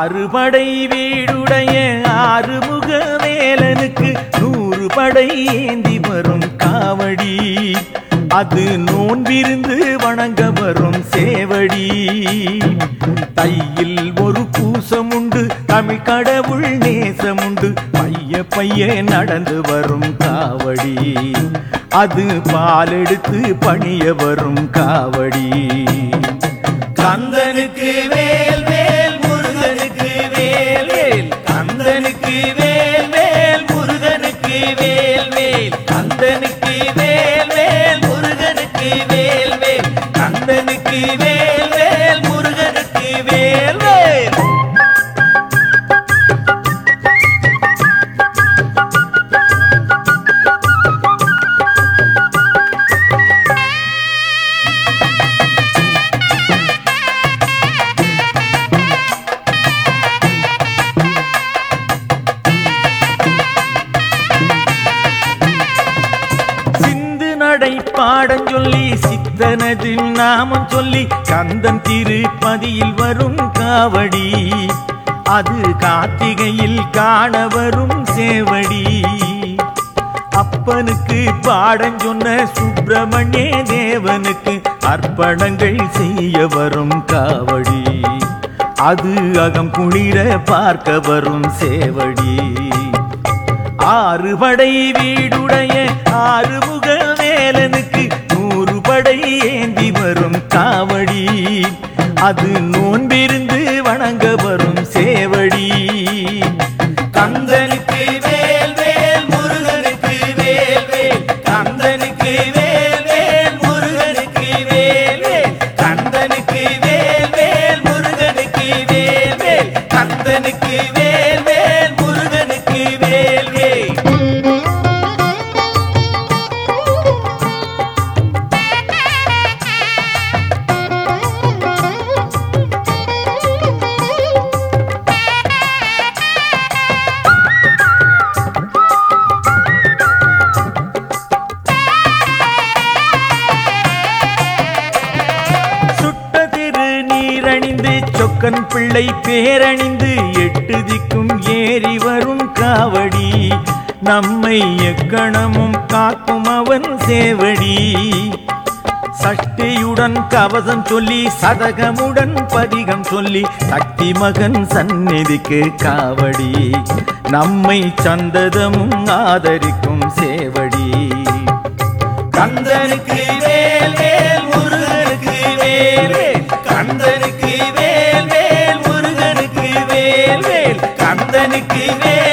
ஆறு படை வீடுடைய ஆறுமுக வேலனுக்கு நூறு படை ஏந்தி வரும் காவடி அது நோன்பிருந்து வணங்க வரும் சேவடி தையில் ஒரு பூசமுண்டு தமிழ் கடவுள் நேசமுண்டு பைய பைய நடந்து வரும் காவடி அது பாலெடுத்து பணிய வரும் காவடி கந்தனுக்கு வேல் வேல் முருகனுக்கு வேல் வேல் கந்தனுக்கு வேல் வேல் முருகனுக்கு வேல் வேல் கந்தனுக்கு வேல் வேல் முருகனுக்கு வேல் வேல் கந்தனுக்கு வேல் வேல் முருகனுக்கு வேல் வேல் சிந்து நடை பாடம் சொல்லி சித்தனது நாமம் சொல்லி கந்தன் திருப்பதியில் வரும் காவடி அது கார்த்திகையில் காண வரும் சேவடி அப்பனுக்கு பாடம் சொன்ன சுப்பிரமணிய தேவனுக்கு அர்ப்பணங்கள் செய்ய வரும் காவடி அது அகம் குளிர பார்க்க வரும் சேவடி ஆறு படை வீடுடைய ஆறுமுக வேலனுக்கு நூறு படை ஏந்தி வரும் காவடி அது நோன்பிருந்து வணங்க வரும் சேவடி கந்தனுக்கு வேல் வேல் முருகனுக்கு வேல் வேல் கந்தனுக்கு வேல் வேல் முருகனுக்கு வேல் வேல் கந்தனுக்கு வேல் வேல் முருகனுக்கு வேல் வேல் கந்தனுக்கு வேல் வேல் முருகனுக்கு வேல் வேல் சுட்ட திரு நீரணிந்து சொக்கன் பிள்ளை பேரணிந்து எட்டு திக்கும் ஏறி வரும் காவடி நம்மை எக்கணமும் காக்கும் அவன் சேவடி சஷ்டியுடன் கவசம் சொல்லி சதகமுடன் பதிகம் சொல்லி சக்தி மகன் சந்நிதிக்கு காவடி நம்மை சந்ததமும் ஆதரிக்கும் சேவடி கந்தனுக்கு வேல் வேல் முருகனுக்கு வேல் வேல் கந்தனுக்கு வேல் வேல் முருகனுக்கு வேல் வேல் கந்தனுக்கு வேல்